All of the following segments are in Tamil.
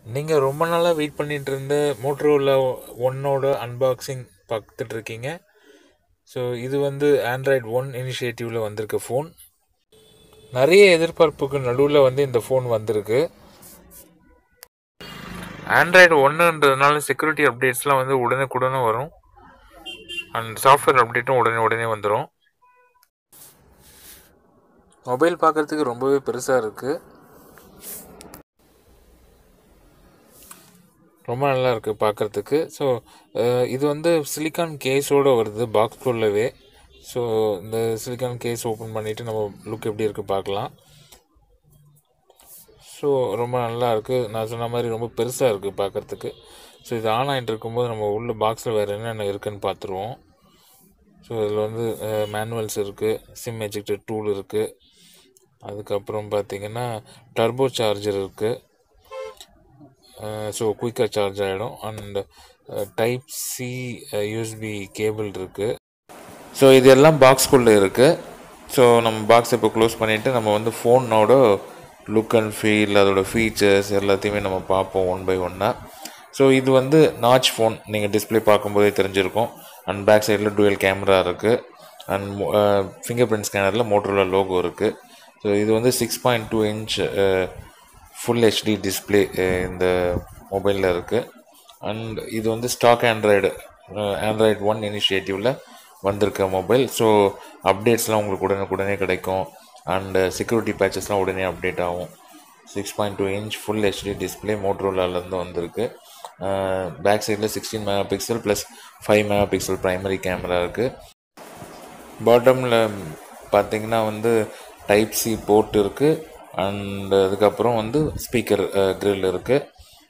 நீங்கள் ரொம்ப நாளாக வெயிட் பண்ணிட்டு இருந்த மோட்ரோலா ஒன்னோட அன்பாக்சிங் பார்த்துட்டு இருக்கீங்க ஸோ இது வந்து ஆண்ட்ராய்டு ஒன் இனிஷியேட்டிவில் வந்திருக்க ஃபோன் நிறைய எதிர்பார்ப்புக்கு நடுவில் வந்து இந்த ஃபோன் வந்திருக்கு ஆண்ட்ராய்டு ஒன்றுன்றதுனால செக்யூரிட்டி அப்டேட்ஸ்லாம் வந்து உடனுக்குடனே வரும் அண்ட் சாஃப்ட்வேர் அப்டேட்டும் உடனே உடனே வந்துடும் மொபைல் பார்க்குறதுக்கு ரொம்பவே பெருசாக இருக்குது ரொம்ப நல்லா இருக்குது பார்க்குறதுக்கு ஸோ இது வந்து சிலிக்கான் கேஸோடு வருது பாக்ஸ்குள்ளவே ஸோ இந்த சிலிக்கான் கேஸ் ஓப்பன் பண்ணிவிட்டு நம்ம லுக் எப்படி இருக்குது பார்க்கலாம் ஸோ ரொம்ப நல்லா இருக்குது நான் சொன்ன மாதிரி ரொம்ப பெருசாக இருக்குது பார்க்குறதுக்கு ஸோ இது ஆன் ஆகிட்டு இருக்கும்போது நம்ம உள்ள பாக்ஸில் வேறு என்னென்ன இருக்குதுன்னு பார்த்துருவோம் ஸோ இதில் வந்து மேனுவல்ஸ் இருக்குது சிம் எஜெக்டர் டூல் இருக்குது அதுக்கப்புறம் பார்த்தீங்கன்னா டர்போ சார்ஜர் இருக்குது ஸோ குயிக்காக சார்ஜ் ஆகிடும் and type C USB cable இருக்குது ஸோ இது எல்லாம் பாக்ஸ்குள்ளே இருக்குது ஸோ நம்ம பாக்ஸ் இப்போ க்ளோஸ் பண்ணிவிட்டு நம்ம வந்து ஃபோனோட லுக் அண்ட் ஃபீல் அதோட ஃபீச்சர்ஸ் எல்லாத்தையுமே நம்ம பார்ப்போம் ஒன் பை ஒன்னாக ஸோ இது வந்து நாச் ஃபோன் நீங்கள் டிஸ்பிளே பார்க்கும்போதே தெரிஞ்சிருக்கும் அண்ட் பேக் சைடில் டுவெல் கேமரா இருக்குது அண்ட் ஃபிங்கர் பிரிண்ட் ஸ்கேனரில் மோட்டரோல லோகோ இருக்குது ஸோ இது வந்து six point two inch full HD display இந்த மொபைலில் இருக்குது அண்ட் இது வந்து ஸ்டாக் ஆண்ட்ராய்டு ஆண்ட்ராய்டு ஒன் இனிஷியேட்டிவில் வந்திருக்க மொபைல் ஸோ அப்டேட்ஸ்லாம் உங்களுக்கு உடனுக்குடனே கிடைக்கும் அண்ட் செக்யூரிட்டி பேச்சஸ்லாம் உடனே அப்டேட் ஆகும் six point two inch full HD display மோட்ரோலாலேருந்து வந்திருக்கு பேக் சைடில் sixteen mega pixel plus five mega pixel primary camera இருக்குது பாட்டமில் பார்த்தீங்கன்னா வந்து டைப் சி போர்ட் இருக்குது அண்ட் அதுக்கப்புறம் வந்து ஸ்பீக்கர் க்ரில் இருக்குது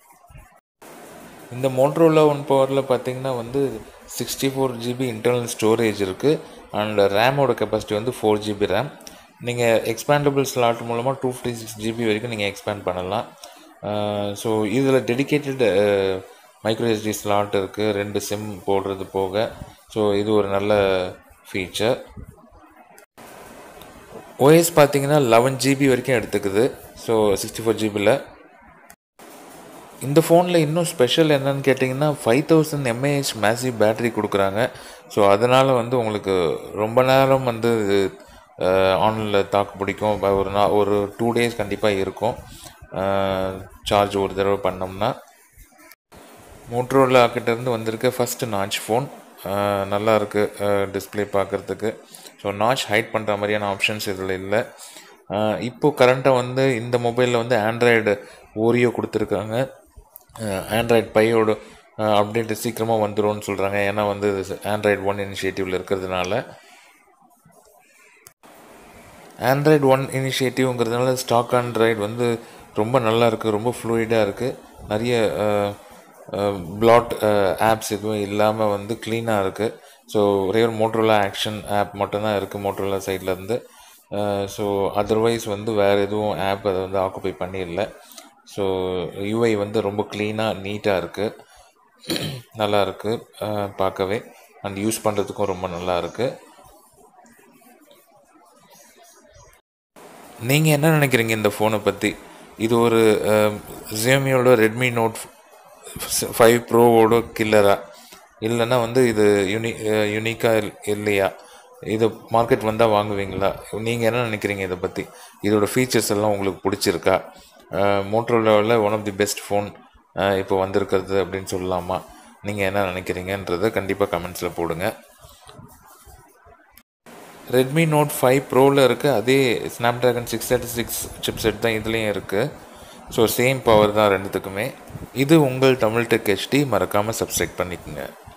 இந்த மோட்ரோலா ஒன் பவரில் பார்த்தீங்கன்னா வந்து sixty four GB internal storage இருக்குது அண்ட் ரேமோட கெப்பாசிட்டி வந்து ஃபோர் ஜிபி ரேம் நீங்கள் எக்ஸ்பேண்டபிள் ஸ்லாட் மூலமாக டூ ஃபிஃப்டி சிக்ஸ் ஜிபி வரைக்கும் நீங்கள் எக்ஸ்பேண்ட் பண்ணலாம் ஸோ இதில் டெடிக்கேட்டட் மைக்ரோ எஸ்டி ஸ்லாட் இருக்குது ரெண்டு சிம் போடுறது போக ஸோ இது ஒரு நல்ல ஃபீச்சர் ஓஎஸ் பார்த்தீங்கன்னா லெவன் ஜிபி வரைக்கும் எடுத்துக்குது ஸோ சிக்ஸ்டி ஃபோர் ஜிபியில் இந்த ஃபோனில் இன்னும் ஸ்பெஷல் என்னன்னு கேட்டிங்கன்னா five thousand mAh massive battery கொடுக்குறாங்க ஸோ அதனால் வந்து உங்களுக்கு ரொம்ப நேரம் வந்து ஆனில் தாக்கு பிடிக்கும் ஒரு நா ஒரு டூ டேஸ் கண்டிப்பாக இருக்கும் சார்ஜ் ஒரு தடவை பண்ணோம்னா மோட்ரோலா கிட்டேருந்து வந்திருக்க ஃபஸ்ட்டு நாச் ஃபோன் நல்லா இருக்குது டிஸ்பிளே பார்க்குறதுக்கு ஸோ நாச் ஹைட் பண்ணுற மாதிரியான ஆப்ஷன்ஸ் இதில் இல்லை இப்போது கரண்ட்டாக வந்து இந்த மொபைலில் வந்து ஆண்ட்ராய்டு ஓரியோ கொடுத்துருக்காங்க ஆண்ட்ராய்டு பையோட அப்டேட் சீக்கிரமாக வந்துடும்னு சொல்கிறாங்க ஏன்னா வந்து ஆண்ட்ராய்டு ஒன் இனிஷியேட்டிவில் இருக்கிறதுனால ஆண்ட்ராய்டு ஒன் இனிஷியேட்டிவ்ங்கிறதுனால ஸ்டாக் ஆண்ட்ராய்டு வந்து ரொம்ப நல்லா இருக்குது ரொம்ப ஃப்ளூயிடாக இருக்குது நிறைய பிளாட் ஆப்ஸ் எதுவும் இல்லாமல் வந்து க்ளீனாக இருக்குது ஸோ ஒரே ஒரு மோட்ரோலா ஆக்ஷன் ஆப் மட்டும்தான் இருக்குது மோட்ரோலா சைட்லேருந்து ஸோ அதர்வைஸ் வந்து வேறு எதுவும் ஆப் அதை வந்து ஆக்குப்பை பண்ணிடல ஸோ யூஐ வந்து ரொம்ப க்ளீனாக நீட்டாக இருக்குது நல்லா இருக்குது பார்க்கவே அண்ட் யூஸ் பண்ணுறதுக்கும் ரொம்ப நல்லா இருக்குது நீங்கள் என்ன நினைக்கிறீங்க இந்த ஃபோனை பற்றி இது ஒரு ஜியோமியோட ரெட்மி நோட் ஃபைவ் ப்ரோவோட கில்லரா இல்லைன்னா வந்து இது யூனி யூனிக்காக இல்லையா இது மார்க்கெட் வந்தால் வாங்குவீங்களா நீங்கள் என்ன நினைக்கிறீங்க இதை பற்றி இதோட ஃபீச்சர்ஸ் எல்லாம் உங்களுக்கு பிடிச்சிருக்கா மோட்ரோலாவில் one of the best phone இப்போ வந்திருக்கிறது அப்படின்னு சொல்லலாமா நீங்கள் என்ன நினைக்கிறீங்கன்றதை கண்டிப்பாக கமெண்ட்ஸில் போடுங்க ரெட்மி நோட் ஃபைவ் ப்ரோவில் இருக்க அதே Snapdragon six thirty six chipset தான் இதுலேயும் இருக்குது ஸோ சேம் பவர் தான் ரெண்டுத்துக்குமே இது உங்கள் தமிழ் டெக் ஹெச்டி மறக்காமல் சப்ஸ்கிரைப் பண்ணிக்கோங்க